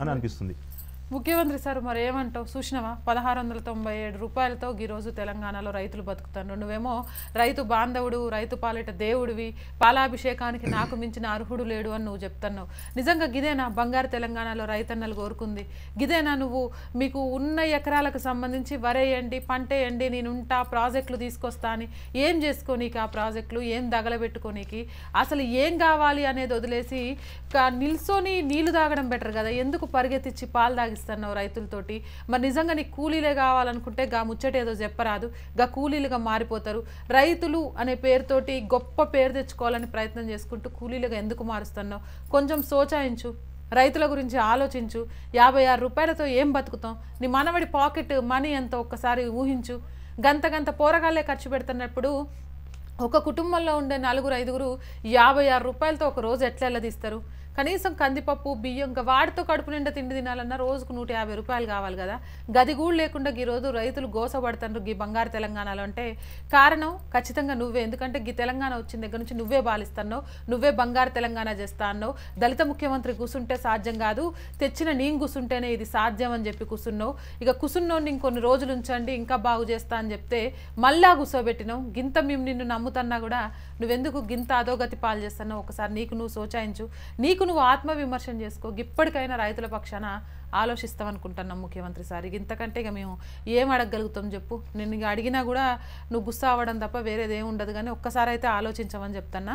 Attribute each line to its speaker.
Speaker 1: అని అనిపిస్తుంది
Speaker 2: ముఖ్యమంత్రి సార్ మరి ఏమంటావు చూసినావా పదహారు వందల తొంభై ఏడు రూపాయలతో ఈరోజు తెలంగాణలో రైతులు బతుకుతారు నువ్వేమో రైతు బాంధవుడు రైతు పాలిట దేవుడివి పాలాభిషేకానికి నాకు మించిన అర్హుడు లేడు అని నువ్వు చెప్తున్నావు నిజంగా గిదేనా బంగారు తెలంగాణలో రైతన్నలు కోరుకుంది గిదేనా నువ్వు మీకు ఉన్న ఎకరాలకు సంబంధించి వరేయండి పంటేయండి నేను ఉంటా ప్రాజెక్టులు తీసుకొస్తా అని ఏం చేసుకోనీకి ఆ ప్రాజెక్టులు ఏం దగలబెట్టుకోనీకి అసలు ఏం కావాలి అనేది వదిలేసి క- నిల్సొని నీళ్లు తాగడం బెటర్ కదా ఎందుకు పరిగెత్తిచ్చి పాలు తాగిస్తున్నావు రైతులతోటి మరి నిజంగా నీకు కూలీలే కావాలనుకుంటే గా ముచ్చట ఏదో చెప్పరాదు గా కూలీలుగా మారిపోతారు రైతులు అనే పేరుతోటి గొప్ప పేరు తెచ్చుకోవాలని ప్రయత్నం చేసుకుంటూ కూలీలుగా ఎందుకు మారుస్తున్నావు కొంచెం సోచాయించు రైతుల గురించి ఆలోచించు యాభై ఆరు రూపాయలతో ఏం బతుకుతాం నీ మనవడి పాకెట్ మనీ ఎంత ఒక్కసారి ఊహించు గంత గంత పోరగాళ్ళే ఖర్చు పెడుతున్నప్పుడు ఒక కుటుంబంలో ఉండే నలుగురు ఐదుగురు యాభై ఆరు రూపాయలతో ఒక రోజు ఎట్లా ఎల్లదీస్తారు కనీసం కందిపప్పు బియ్యం ఇంకా వాడితో కడుపు నిండా తిండి తినాలన్నా రోజుకు నూట యాభై రూపాయలు కావాలి కదా గది కూడా లేకుండా ఈ రోజు రైతులు గోసపడుతుండ్రు ఈ బంగారు తెలంగాణలో అంటే కారణం ఖచ్చితంగా నువ్వే ఎందుకంటే ఈ తెలంగాణ వచ్చిన దగ్గర నుంచి నువ్వే బాలిస్తున్నావు నువ్వే బంగారు తెలంగాణ చేస్తా అన్నావు దళిత ముఖ్యమంత్రి కూసుంటే సాధ్యం కాదు తెచ్చిన నేను కూసుంటేనే ఇది సాధ్యం అని చెప్పి కూసున్నావు ఇక కూసున్నోని ఇంకొన్ని రోజులు ఉంచండి ఇంకా బాగు చేస్తా అని చెప్తే మళ్ళా కూర్చోబెట్టినావు గింత మేము నిన్ను నమ్ముతున్నా కూడా నువ్వెందుకు గింత అధోగతి పాలు చేస్తున్నావు ఒకసారి నీకు నువ్వు సోచాయించు నీకు నువ్వు ఆత్మవిమర్శన చేసుకో ఇప్పటికైనా రైతుల పక్షాన ఆలోచిస్తామనుకుంటున్నాం ముఖ్యమంత్రి సార్ ఇక ఇంతకంటే ఇక మేము ఏం అడగగలుగుతాం చెప్పు నేను ఇక అడిగినా కూడా నువ్వు గుస్సా అవ్వడం తప్ప వేరేది ఏమి ఉండదు కానీ ఒక్కసారి అయితే ఆలోచించమని చెప్తున్నా